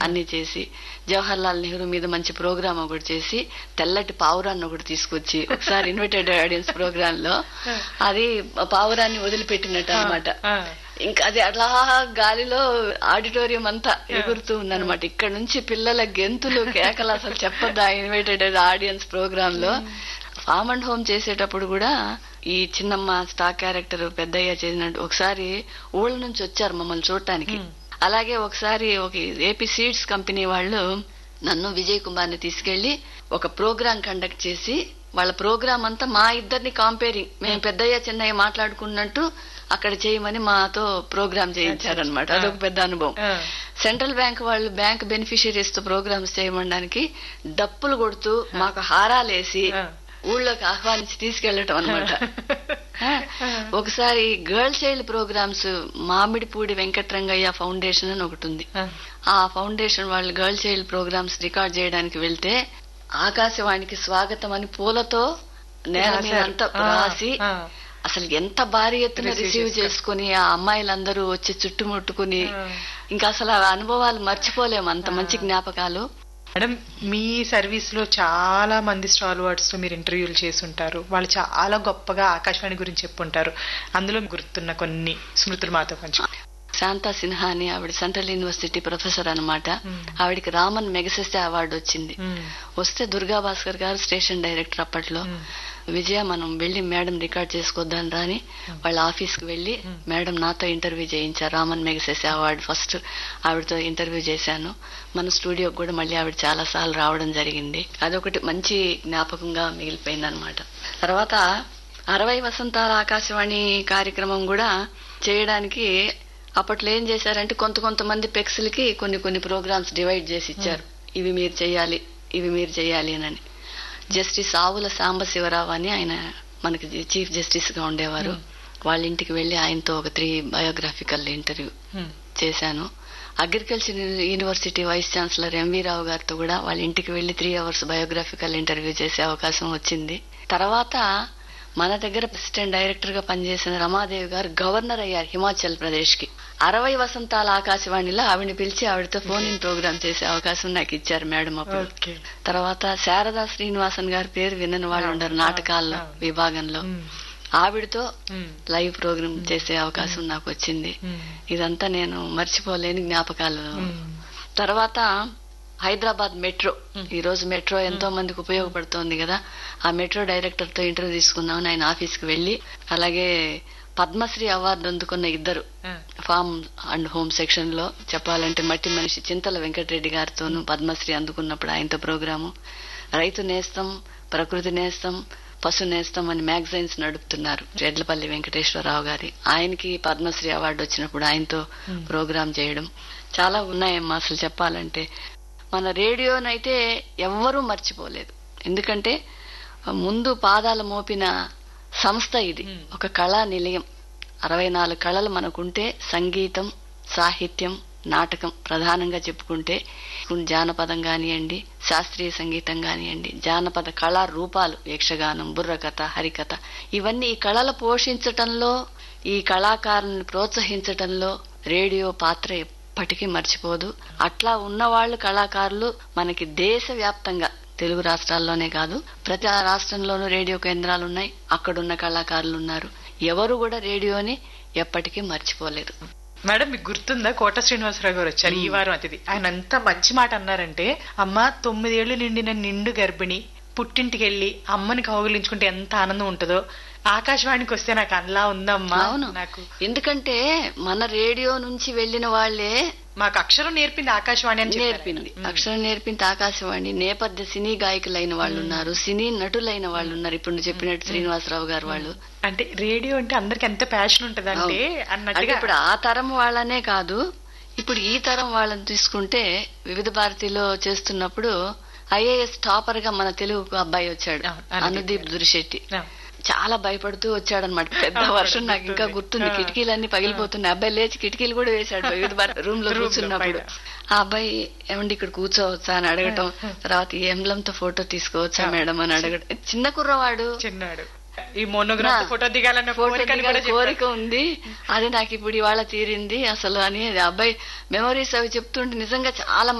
అన్ని చేసి జవహర్ లాల్ నెహ్రూ మీద మంచి ప్రోగ్రామ్ ఒకటి చేసి తెల్లటి పావురాన్ని ఒకటి తీసుకొచ్చి ఒకసారి ఇన్విటెడ్ ఆడియన్స్ ప్రోగ్రామ్ లో అది పావురాన్ని వదిలిపెట్టినట్టు అనమాట ఆ, ఇంకా అది అలా గాలిలో ఆడిటోరియం అంతా ఎగురుతూ ఉందన్నమాట ఇక్కడ నుంచి పిల్లల గెంతులు కేకలు అసలు చెప్పద్దా ఇన్వైటెడ్ ఆడియన్స్ ప్రోగ్రామ్ లో ఫామ్ అండ్ హోమ్ చేసేటప్పుడు కూడా ఈ చిన్నమ్మ స్టార్ క్యారెక్టర్ పెద్దయ్య చేసినట్టు ఒకసారి ఊళ్ళ నుంచి వచ్చారు మమ్మల్ని చూడటానికి అలాగే ఒకసారి ఒక ఏపీ సీడ్స్ కంపెనీ వాళ్ళు నన్ను విజయ్ కుమార్ ని తీసుకెళ్లి ఒక ప్రోగ్రామ్ కండక్ట్ చేసి వాళ్ళ ప్రోగ్రామ్ అంతా మా ఇద్దరిని కాంపేరింగ్ మేము పెద్దయ్య చిన్నయ్య మాట్లాడుకున్నట్టు అక్కడ చేయమని మాతో ప్రోగ్రామ్ చేయించారనమాట అదొక పెద్ద అనుభవం ఆ. సెంట్రల్ బ్యాంక్ వాళ్ళు బ్యాంక్ బెనిఫిషియరీస్ తో ప్రోగ్రామ్స్ చేయమనడానికి డప్పులు కొడుతూ మాకు హారాలేసి ఆ. ఊళ్ళోకి ఆహ్వానించి తీసుకెళ్లటం అనమాట ఒకసారి girl child programs Mamidipudi Venkatrangaiah foundation అని ఒకటి ఉంది ఆ. ఆ ఫౌండేషన్ వాళ్ళు గర్ల్ చైల్డ్ ప్రోగ్రామ్స్ రికార్డ్ చేయడానికి వెళ్తే ఆకాశవాణికి స్వాగతం అని పూలతో నేల మీద రాశారు. అంతా ఆ, రాసి ఆ. అసలు ఎంత భారీ ఎత్తున Receive రిసీవ్ చేసుకొని. చేసుకుని ఆ అమ్మాయిలందరూ వచ్చి చుట్టుముట్టుకుని ఆ. ఇంకా అసలు ఆ అనుభవాలు మర్చిపోలేము అంత మంచి జ్ఞాపకాలు మేడం మీ సర్వీస్ లో చాలా మంది స్టాల్ వర్డ్స్ తో మీరు ఇంటర్వ్యూలు చేస్తుంటారు వాళ్ళు చాలా గొప్పగా ఆకాశవాణి గురించి చెప్పుంటారు అందులో గుర్తున్న కొన్ని స్మృతులు మాతో పంచు శాంతా సిన్హా అని ఆవిడ సెంట్రల్ యూనివర్సిటీ ప్రొఫెసర్ అన్నమాట మ్మ్. ఆవిడకి రామన్ మెగసెస్టే అవార్డు వచ్చింది మ్మ్. వస్తే దుర్గా భాస్కర్ గారు స్టేషన్ డైరెక్టర్ అప్పట్లో మ్మ్. విజయ మనం వెళ్లి మేడం రికార్డ్ చేసుకొద్దాం రాని వాళ్ళ ఆఫీస్ కి వెళ్లి మేడం నాతో ఇంటర్వ్యూ చేయించారు రామన్ మెగసెస్ అవార్డు ఫస్ట్ ఆవిడతో ఇంటర్వ్యూ చేశాను మన స్టూడియోకి కూడా మళ్ళీ ఆవిడ చాలా సార్లు రావడం జరిగింది అదొకటి మంచి జ్ఞాపకంగా మిగిలిపోయింది అనమాట తర్వాత అరవై వసంతాల ఆకాశవాణి కార్యక్రమం కూడా చేయడానికి అప్పట్లో ఏం చేశారంటే కొంత కొంతమంది పెక్స్లకి కొన్ని కొన్ని ప్రోగ్రామ్స్ డివైడ్ చేసి ఇచ్చారు ఇవి మీరు చేయాలి ఇవి మీరు చేయాలి అని జస్టిస్ ఆవుల సాంబశివరావు అని ఆయన మనకి చీఫ్ జస్టిస్ గా ఉండేవారు వాళ్ళ ఇంటికి వెళ్లి ఆయనతో ఒక త్రీ బయోగ్రాఫికల్ ఇంటర్వ్యూ మ్మ్. చేశాను agriculture university vice chancellor MV Rao గారితో కూడా వాళ్ళ ఇంటికి వెళ్లి త్రీ అవర్స్ బయోగ్రాఫికల్ ఇంటర్వ్యూ చేసే అవకాశం వచ్చింది తర్వాత మన దగ్గర అసిస్టెంట్ డైరెక్టర్ గా పనిచేసిన రమాదేవి గారు గవర్నర్ అయ్యారు హిమాచల్ ప్రదేశ్ కి అరవై వసంతాల ఆకాశవాణిలో ఆవిడని పిలిచి ఆవిడతో ఫోన్ ఇన్ ప్రోగ్రామ్ చేసే అవకాశం నాకు ఇచ్చారు మేడం అప్పుడు ఓకే తర్వాత శారదా శ్రీనివాసన్ గారి పేరు వినని వాళ్ళు ఉండరు నాటకాల్లో విభాగంలో మ్మ్. ఆవిడతో మ్మ్. లైవ్ ప్రోగ్రామ్ చేసే అవకాశం నాకు వచ్చింది మ్మ్. ఇదంతా నేను మర్చిపోలేని జ్ఞాపకాలు మ్మ్. తర్వాత హైదరాబాద్ మెట్రో ఈ రోజు మెట్రో ఎంతో మందికి ఉపయోగపడుతోంది కదా ఆ మెట్రో డైరెక్టర్ తో ఇంటర్వ్యూ తీసుకున్నామని ఆయన ఆఫీస్ కి వెళ్లి అలాగే పద్మశ్రీ అవార్డు అందుకున్న ఇద్దరు ఆ. ఫార్మ్ అండ్ హోమ్ సెక్షన్ లో చెప్పాలంటే మట్టి మనిషి చింతల వెంకటరెడ్డి గారితోనూ పద్మశ్రీ అందుకున్నప్పుడు ఆయనతో ప్రోగ్రాము రైతు నేస్తం ప్రకృతి నేస్తం పశు నేస్తం అని మ్యాగజైన్స్ నడుపుతున్నారు రెడ్లపల్లి వెంకటేశ్వరరావు గారి ఆయనకి పద్మశ్రీ అవార్డు వచ్చినప్పుడు ఆయనతో ప్రోగ్రామ్ చేయడం చాలా ఉన్నాయమ్మా అసలు చెప్పాలంటే మన రేడియోనైతే ఎవ్వరూ మర్చిపోలేదు ఎందుకంటే ముందు పాదాల మోపిన సంస్థ ఇది ఒక కళా నిలయం అరవై నాలుగు కళలు మనకుంటే సంగీతం సాహిత్యం నాటకం ప్రధానంగా చెప్పుకుంటే ఇప్పుడు జానపదం కానివ్వండి శాస్త్రీయ సంగీతం కానివ్వండి జానపద కళా రూపాలు యక్షగానం బుర్రకథ హరికథ ఇవన్నీ ఈ కళలు పోషించటంలో ఈ కళాకారులను ప్రోత్సహించటంలో రేడియో పాత్ర ఎప్పటికీ మర్చిపోదు అట్లా ఉన్నవాళ్లు కళాకారులు మనకి దేశవ్యాప్తంగా తెలుగు రాష్ట్రాల్లోనే కాదు ప్రతి రాష్ట్రంలోనూ రేడియో కేంద్రాలు ఉన్నాయి అక్కడున్న కళాకారులు ఉన్నారు ఎవరు కూడా రేడియోని ఎప్పటికీ మర్చిపోలేరు మేడం మీకు గుర్తుందా కోట శ్రీనివాసరావు గారు వచ్చారు ఈ వారం అతిథి ఆయన అంత మంచి మాట అన్నారంటే అమ్మ తొమ్మిదేళ్లు నిండిన నిండు గర్భిణి పుట్టింటికి వెళ్ళి అమ్మని కౌగిలించుకుంటే ఎంత ఆనందం ఉంటుందో ఆకాశవాణికి వస్తే నాకు అలా ఉందమ్మా అవును నాకు ఎందుకంటే మన రేడియో నుంచి వెళ్ళిన వాళ్లే మాకు అక్షరం నేర్పింది ఆకాశవాణి అని చెప్పారు నేర్పింది అక్షరం నేర్పింది ఆకాశవాణి నేపథ్య సినీ గాయకులైన వాళ్ళు ఉన్నారు సినీ నటులైన వాళ్ళు ఉన్నారు ఇప్పుడు నువ్వు చెప్పినట్టు శ్రీనివాసరావు గారు వాళ్ళు అంటే రేడియో అంటే అందరికి ఎంత ప్యాషన్ ఉంటదంటే అంటే అన్నట్టుగా ఇప్పుడు ఆ తరం వాళ్ళనే కాదు ఇప్పుడు ఈ తరం వాళ్ళని తీసుకుంటే వివిధ భారతిలో చేస్తున్నప్పుడు ఐఏఎస్ టాపర్ గా మన తెలుగు అబ్బాయి వచ్చాడు అవును, అనుదీప్ అనుదీప్ దురిశెట్టి ఆ, చాలా భయపడుతూ వచ్చాడనమాట పెద్ద అవును, వర్షం నాకు ఇంకా గుర్తుంది. గుర్తుంది ఆ. కిటికీలన్నీ పగిలిపోతున్నాయి అబ్బాయి లేచి కిటికీలు కూడా వేశాడు వివిధ భారతి రూమ్ లో Room లో కూర్చున్నప్పుడు పైన. ఆ అబ్బాయి ఏమండి ఇక్కడ కూర్చోవచ్చా అని అడగటం తర్వాత ఈ ఎంబ్లంతో ఫోటో తీసుకోవచ్చా మేడం అని అడగటం చిన్న కుర్రవాడు చిన్నాడు ఈ మోనోగ్రాఫ్ నా- ఫోటో దిగాలన్న ఫోటో కోరికని దిగాలి కూడా చెప్పాడు. కోరిక ఉంది అది నాకు ఇప్పుడు ఇవాళ తీరింది అసలు అని ఆ అబ్బాయి మెమరీస్ అవి చెప్తుంటే నిజంగా చాలా